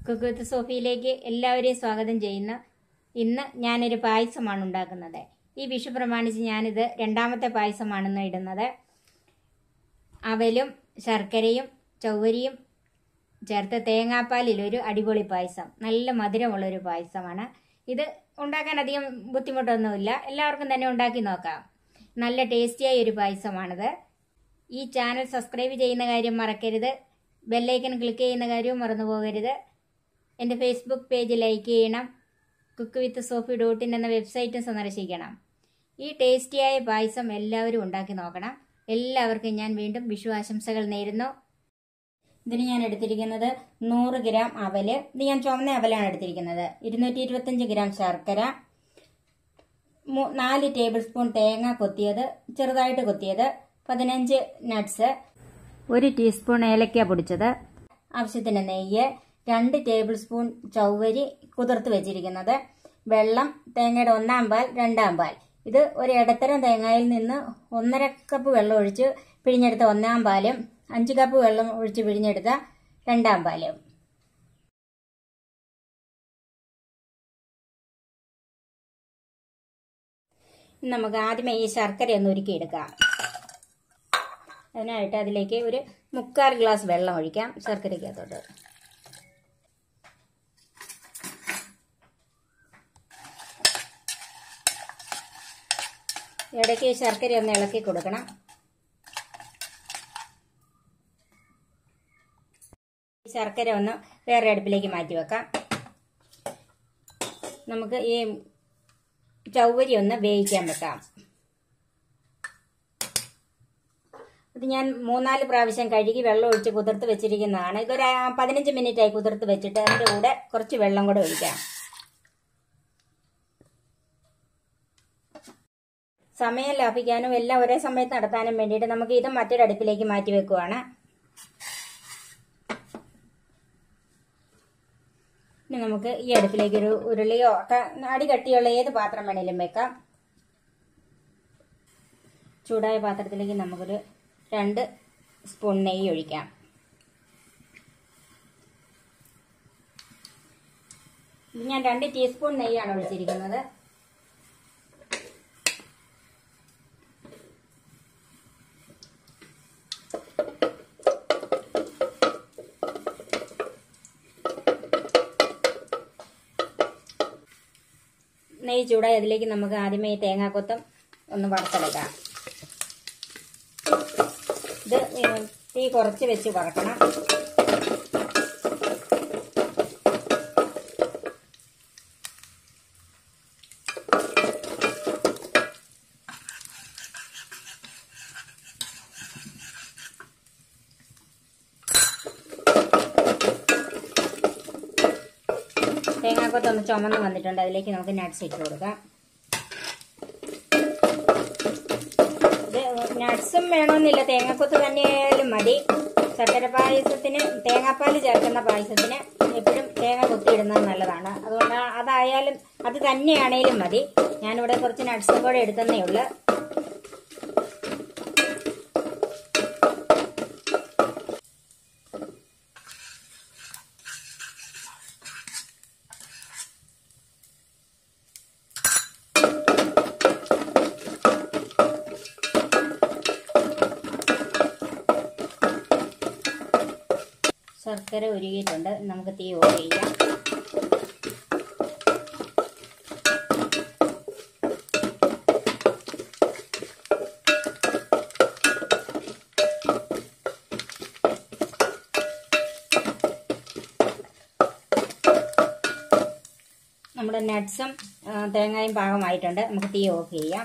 cook with സോഫിയിലേക്ക് എല്ലാവരെയും സ്വാഗതം ചെയ്യുന്നു ഇന്ന് ഞാനൊരു പായസമാണ് ഉണ്ടാക്കുന്നത് ഈ വിഷു പ്രമാണിച്ച് ഞാനിത് രണ്ടാമത്തെ പായസമാണെന്ന് ഇടുന്നത് അവലും ശർക്കരയും ചൗവരിയും ചേർത്ത് തേങ്ങാപ്പാലിൽ ഒരു അടിപൊളി പായസം നല്ല മധുരമുള്ളൊരു പായസമാണ് ഇത് ഉണ്ടാക്കാൻ അധികം ബുദ്ധിമുട്ടൊന്നുമില്ല എല്ലാവർക്കും തന്നെ ഉണ്ടാക്കി നോക്കാം നല്ല ടേസ്റ്റിയായ ഒരു പായസമാണിത് ഈ ചാനൽ സബ്സ്ക്രൈബ് ചെയ്യുന്ന കാര്യം മറക്കരുത് ബെല്ലൈക്കൺ ക്ലിക്ക് ചെയ്യുന്ന കാര്യവും മറന്നു പോകരുത് എൻ്റെ ഫേസ്ബുക്ക് പേജ് ലൈക്ക് ചെയ്യണം cook with Sophie dot in എന്ന വെബ്സൈറ്റും സന്ദർശിക്കണം ഈ ടേസ്റ്റിയായ പായസം എല്ലാവരും ഉണ്ടാക്കി നോക്കണം എല്ലാവർക്കും ഞാൻ വീണ്ടും വിഷു ആശംസകൾ നേരുന്നു ഇതിന് ഞാൻ എടുത്തിരിക്കുന്നത് നൂറ് ഗ്രാം അവല് ഇത് ഞാൻ ചുവന്ന അവലാണ് എടുത്തിരിക്കുന്നത് ഇരുന്നൂറ്റി ഇരുപത്തഞ്ച് ഗ്രാം ശർക്കര മു- നാല് ടേബിൾ സ്പൂൺ തേങ്ങ കൊത്തിയത് ചെറുതായിട്ട് കൊത്തിയത് പതിനഞ്ച് നട്ട്സ് ഒരു ടീസ്പൂൺ ഏലക്ക പൊടിച്ചത് ആവശ്യത്തിന് നെയ്യ് രണ്ട് ടേബിൾ സ്പൂൺ ചൗവരി കുതിർത്ത് വെച്ചിരിക്കുന്നത് വെള്ളം തേങ്ങയുടെ ഒന്നാം പാൽ രണ്ടാം പാൽ ഇത് ഒരു ഇടത്തരം തേങ്ങയിൽ നിന്ന് ഒന്നര കപ്പ് വെള്ളം ഒഴിച്ച് പിഴിഞ്ഞെടുത്ത ഒന്നാം പാലും അഞ്ച് കപ്പ് വെള്ളം ഒഴിച്ച് പിഴിഞ്ഞെടുത്ത രണ്ടാം പാലും ഇനി നമുക്ക് ആദ്യമേ ഈ ശർക്കര ഒന്ന് ഉരുക്കിയെടുക്കാം അതിനായിട്ട് അതിലേക്ക് ഒരു മുക്കാൽ ഗ്ലാസ് വെള്ളം ഒഴിക്കാം ശർക്കരയ്ക്കകത്തോട്ട് ഇടയ്ക്ക് ഈ ശർക്കര ഒന്ന് ഇളക്കി കൊടുക്കണം ഈ ശർക്കര ഒന്ന് വേറെ അടുപ്പിലേക്ക് മാറ്റി വെക്കാം നമുക്ക് ഈ ചൗവരി ഒന്ന് വേവിക്കാൻ വെക്കാം ഇത് ഞാൻ മൂന്നാല് പ്രാവശ്യം കഴുകി വെള്ളം ഒഴിച്ച് കുതിർത്ത് വെച്ചിരിക്കുന്നതാണ് ഇതൊരു ആ, പതിനഞ്ച് മിനിറ്റ് ആയി കുതിർത്ത് വെച്ചിട്ട് അതിൻ്റെ കൂടെ കുറച്ച് വെള്ളം കൂടെ ഒഴിക്കാം സമയം ലാഭിക്കാനും എല്ലാം ഒരേ സമയത്ത് നടത്താനും വേണ്ടിയിട്ട് നമുക്ക് ഇത് മറ്റൊരു അടുപ്പിലേക്ക് മാറ്റി വെക്കുവാണ് ഇനി നമുക്ക് ഈ അടുപ്പിലേക്ക് ഒരു ഉരുളിയോ ക- അടി കട്ടിയുള്ള ഏത് പാത്രം വേണേലും വെക്കാം ചൂടായ പാത്രത്തിലേക്ക് നമുക്കൊരു രണ്ട് സ്പൂൺ നെയ്യ് ഒഴിക്കാം ഇത് ഞാൻ രണ്ട് ടീസ്പൂൺ നെയ്യാണ് ഒഴിച്ചിരിക്കുന്നത് നെയ്യ് ചൂടായി അതിലേക്ക് നമുക്ക് ആദ്യമേ ഈ തേങ്ങാക്കൊത്തം ഒന്ന് വറുത്തെടുക്കാം ഇത് ഏ, തീ കുറച്ച് വെച്ച് വറക്കണം തേങ്ങാക്കൊത്ത് ഒന്ന് ചുമന്ന് വന്നിട്ടുണ്ട് അതിലേക്ക് നമുക്ക് നട്ട്സ് ഇട്ട് കൊടുക്കാം ഇത് നട്ട്സും വേണമെന്നില്ല തേങ്ങാക്കൊത്ത് തന്നെയായാലും മതി ശർക്കര പായസത്തിന് തേങ്ങാപ്പാൽ ചേർക്കുന്ന പായസത്തിന് എപ്പോഴും തേങ്ങ കൊത്തിയിടുന്നത് നല്ലതാണ് അതുകൊണ്ട് അതായാലും അത് തന്നെയാണേലും മതി ഞാനിവിടെ കുറച്ച് നട്ട്സും കൂടെ എടുത്തന്നേ ഉള്ളു ശർക്കര ഉരുകിയിട്ടുണ്ട് നമുക്ക് തീ ഓഫ് ചെയ്യാം നമ്മുടെ നട്ട്സും ആ, തേങ്ങയും പാകമായിട്ടുണ്ട് നമുക്ക് തീ ഓഫ് ചെയ്യാം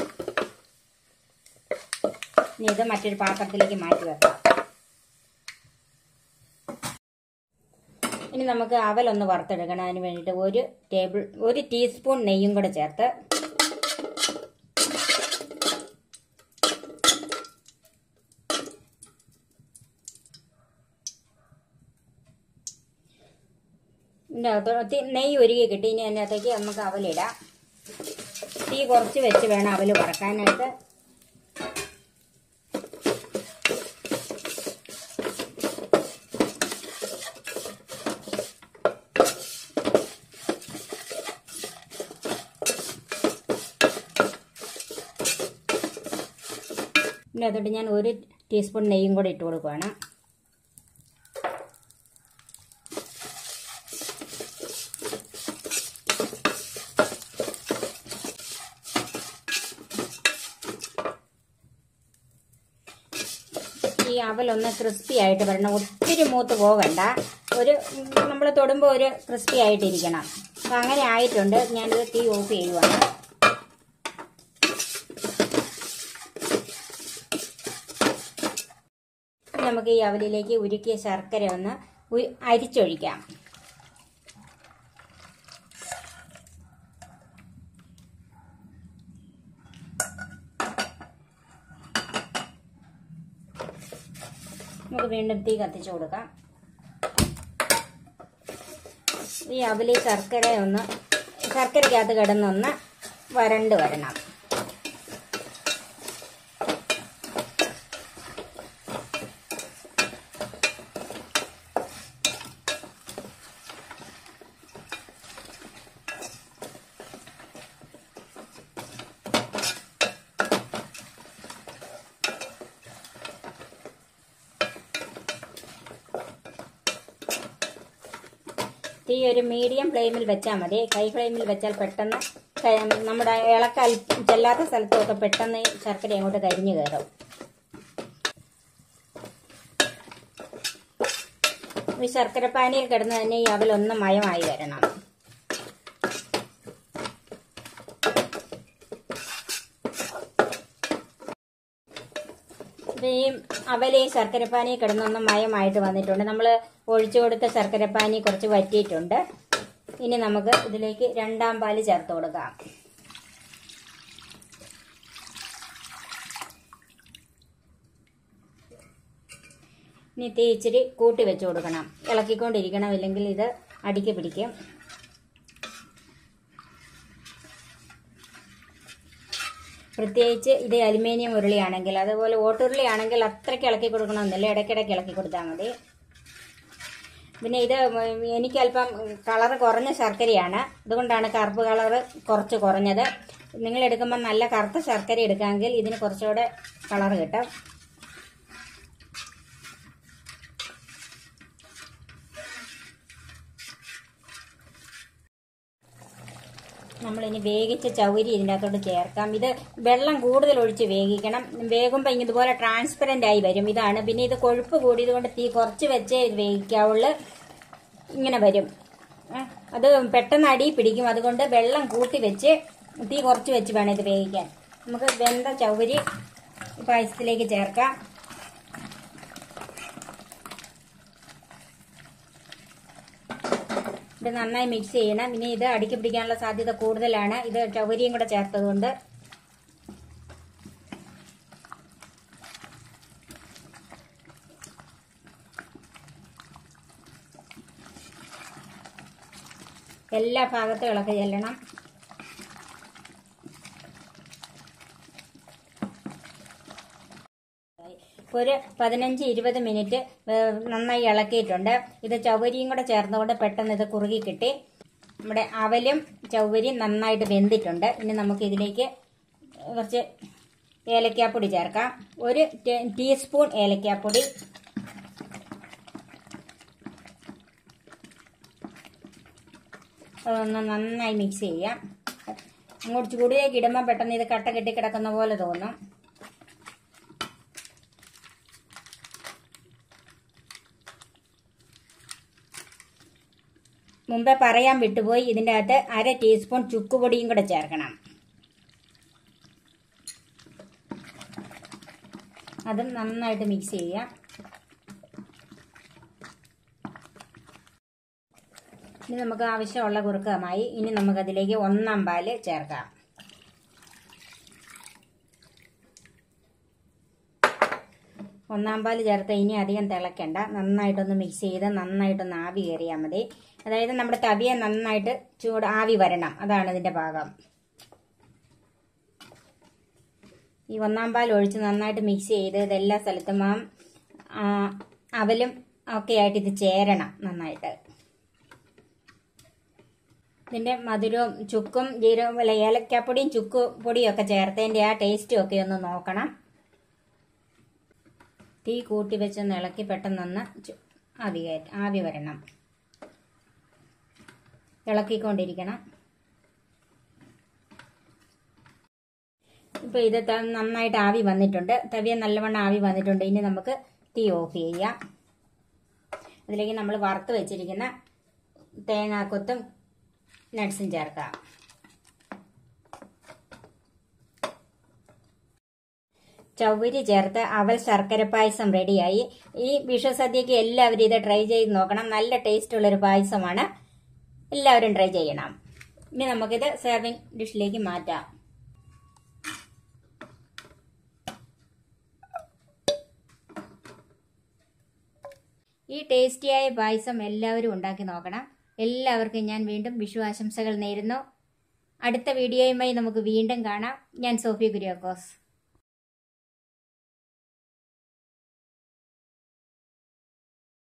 ഇനി ഇത് മറ്റൊരു പാത്രത്തിലേക്ക് മാറ്റി വെക്കാം ഇനി നമുക്ക് അവലൊന്ന് വറുത്തെടുക്കണം അതിന് വേണ്ടിയിട്ട് ഒരു ടേബിൾ ഒരു ടീസ്പൂൺ നെയ്യും കൂടെ ചേർത്ത് ഇതിൻ്റെ അകത്ത് നെയ്യ് ഒരുക്കി കിട്ടി ഇനി അതിൻ്റെ അകത്തേക്ക് നമുക്ക് അവലിടാം തീ കുറച്ച് വെച്ച് വേണം അവല് വറക്കാനായിട്ട് പിന്നെ അതോട്ട് ഞാൻ ഒരു ടീസ്പൂൺ നെയ്യും കൂടെ ഇട്ട് കൊടുക്കുകയാണ് ഈ അവലൊന്ന് ക്രിസ്പി ആയിട്ട് വരണം ഒത്തിരി മൂത്ത് പോകണ്ട ഒരു നമ്മൾ തൊടുമ്പോൾ ഒരു ക്രിസ്പി ആയിട്ടിരിക്കണം അപ്പം അങ്ങനെ ആയിട്ടുണ്ട് ഞാനിത് തീ ഓഫ് ചെയ്യുവാണ് ഇനി നമുക്ക് ഈ അവലിലേക്ക് ഉരുക്കിയ ശർക്കര ഒന്ന് ഉ- അരിച്ചൊഴിക്കാം നമുക്ക് വീണ്ടും തീ കത്തിച്ചു കൊടുക്കാം ഈ അവലി ശർക്കര ഒന്ന് ശർക്കരക്കകത്ത് കിടന്നൊന്ന് വരണ്ട് വരണം തീ ഒരു മീഡിയം ഫ്ലെയിമിൽ വെച്ചാൽ മതി ഹൈ ഫ്ലെയിമിൽ വെച്ചാൽ പെട്ടെന്ന് ക- നമ്മുടെ ഇളക്കൽ ചെല്ലാത്ത സ്ഥലത്തൊക്കെ പെട്ടെന്ന് ഈ ശർക്കര അങ്ങോട്ട് കരിഞ്ഞു കയറും ഈ ശർക്കര പാനിയിൽ കിടന്ന് തന്നെ ഈ അവലൊന്ന് മയമായി വരണം ഇത് ഈ അവല് ഈ ശർക്കരപ്പാനി കിടന്നൊന്ന് മയമായിട്ട് വന്നിട്ടുണ്ട് നമ്മൾ ഒഴിച്ചു കൊടുത്ത ശർക്കരപ്പാനി കുറച്ച് വറ്റിയിട്ടുണ്ട് ഇനി നമുക്ക് ഇതിലേക്ക് രണ്ടാം പാല് ചേർത്ത് കൊടുക്കാം ഇനി തീ ഇച്ചിരി കൂട്ടി വെച്ച് കൊടുക്കണം ഇളക്കിക്കൊണ്ടിരിക്കണം ഇല്ലെങ്കിൽ ഇത് അടിക്ക് പിടിക്കും പ്രത്യേകിച്ച് ഇത് അലുമിനിയം ഉരുളിയാണെങ്കിൽ അതുപോലെ ഓട്ടുരുളി ആണെങ്കിൽ അത്രയ്ക്ക് ഇളക്കി കൊടുക്കണമെന്നില്ല ഇടയ്ക്കിടയ്ക്ക് ഇളക്കി കൊടുത്താൽ മതി പിന്നെ ഇത് എനിക്ക് അല്പം കളർ കുറഞ്ഞ ശർക്കരയാണ് അതുകൊണ്ടാണ് കറുപ്പ് കളർ കുറച്ച് കുറഞ്ഞത് നിങ്ങൾ എടുക്കുമ്പോൾ നല്ല കറുത്ത ശർക്കര എടുക്കാമെങ്കിൽ ഇതിന് കുറച്ചുകൂടെ കളർ കിട്ടും നമ്മളിനി വേവിച്ച ചൗരി ഇതിൻ്റെ അകത്തോട്ട് ചേർക്കാം ഇത് വെള്ളം കൂടുതൽ ഒഴിച്ച് വേവിക്കണം വേകുമ്പോൾ ഇതുപോലെ ട്രാൻസ്പെറൻ്റ് ആയി വരും ഇതാണ് പിന്നെ ഇത് കൊഴുപ്പ് കൂടിയത് കൊണ്ട് തീ കുറച്ച് വെച്ചേ ഇത് വേവിക്കാവുള്ളൂ ഇങ്ങനെ വരും ഏ, അത് പെട്ടെന്ന് അടി പിടിക്കും അതുകൊണ്ട് വെള്ളം കൂട്ടി വെച്ച് തീ കുറച്ച് വെച്ച് വേണം ഇത് വേവിക്കാൻ നമുക്ക് വെന്ത ചൗരി പായസത്തിലേക്ക് ചേർക്കാം ഇത് നന്നായി മിക്സ് ചെയ്യണം ഇനി ഇത് അടുക്കി പിടിക്കാനുള്ള സാധ്യത കൂടുതലാണ് ഇത് ചൗരിയും കൂടെ ചേർത്തതുകൊണ്ട് എല്ലാ ഭാഗത്തും ഇളക്കി ചെല്ലണം ഒരു പതിനഞ്ച് ഇരുപത് മിനിറ്റ് ഏഹ്, നന്നായി ഇളക്കിയിട്ടുണ്ട് ഇത് ചൗവരിയും കൂടെ ചേർന്നുകൊണ്ട് പെട്ടെന്ന് ഇത് കുറുകി കിട്ടി നമ്മുടെ അവലും ചൗവരിയും നന്നായിട്ട് വെന്തിട്ടുണ്ട് ഇനി നമുക്ക് ഇതിലേക്ക് കുറച്ച് ഏലക്കാപ്പൊടി ചേർക്കാം ഒരു ടീ- ടീസ്പൂൺ ഏലക്കാപ്പൊടി അതൊന്ന് നന്നായി മിക്സ് ചെയ്യാം അങ്ങോട്ട് ചൂടിലേക്ക് ഇടുമ്പോൾ പെട്ടെന്ന് ഇത് കട്ട കെട്ടി കിടക്കുന്ന പോലെ തോന്നും മുമ്പേ പറയാൻ വിട്ടുപോയി ഇതിൻ്റെ അകത്ത് അര ടീസ്പൂൺ ചുക്കുപൊടിയും കൂടെ ചേർക്കണം അതും നന്നായിട്ട് മിക്സ് ചെയ്യാം ഇനി നമുക്ക് ആവശ്യമുള്ള കുറുക്കമായി ഇനി നമുക്കതിലേക്ക് ഒന്നാം പാല് ചേർക്കാം ഒന്നാം പാല് ചേർത്ത് ഇനി അധികം തിളയ്ക്കണ്ട നന്നായിട്ടൊന്ന് മിക്സ് ചെയ്ത് നന്നായിട്ടൊന്ന് ആവി കയറിയാൽ മതി അതായത് നമ്മുടെ തവിയെ നന്നായിട്ട് ചൂട് ആവി വരണം അതാണ് ഇതിന്റെ ഭാഗം ഈ ഒന്നാം പാൽ ഒഴിച്ച് നന്നായിട്ട് മിക്സ് ചെയ്ത് ഇതെല്ലാ സ്ഥലത്തും ആ ആ, അവലും ഒക്കെ ആയിട്ട് ഇത് ചേരണം നന്നായിട്ട് ഇതിന്റെ മധുരവും ചുക്കും ജീരകവും അല്ല ഏലക്കാപ്പൊടിയും ചുക്ക് പൊടിയും ഒക്കെ ചേർത്തതിന്റെ ആ ടേസ്റ്റും ഒക്കെ ഒന്ന് നോക്കണം തീ കൂട്ടി വെച്ചൊന്ന് ഇളക്കി പെട്ടെന്നൊന്ന് ചു- ആവി കയറ്റ ആവി വരണം ഇളക്കിക്കൊണ്ടിരിക്കണം ഇപ്പോൾ ഇത് ത- നന്നായിട്ട് ആവി വന്നിട്ടുണ്ട് തവിയ നല്ലവണ്ണം ആവി വന്നിട്ടുണ്ട് ഇനി നമുക്ക് തീ ഓഫ് ചെയ്യാം അതിലേക്ക് നമ്മൾ വറുത്ത് വെച്ചിരിക്കുന്ന തേങ്ങാക്കൊത്തും നട്ട്സും ചേർക്കാം ചവ്വരി ചേർത്ത് അവൽ ശർക്കര പായസം റെഡിയായി ഈ വിഷു സദ്യക്ക് എല്ലാവരും ഇത് ട്രൈ ചെയ്ത് നോക്കണം നല്ല ടേസ്റ്റ് ഉള്ളൊരു പായസമാണ് എല്ലാവരും ട്രൈ ചെയ്യണം ഇനി നമുക്കിത് സെർവിങ് ഡിഷിലേക്ക് മാറ്റാം ഈ ടേസ്റ്റിയായ പായസം എല്ലാവരും ഉണ്ടാക്കി നോക്കണം എല്ലാവർക്കും ഞാൻ വീണ്ടും വിഷു ആശംസകൾ നേരുന്നു അടുത്ത വീഡിയോയുമായി നമുക്ക് വീണ്ടും കാണാം ഞാൻ സോഫി കുര്യാക്കോസ്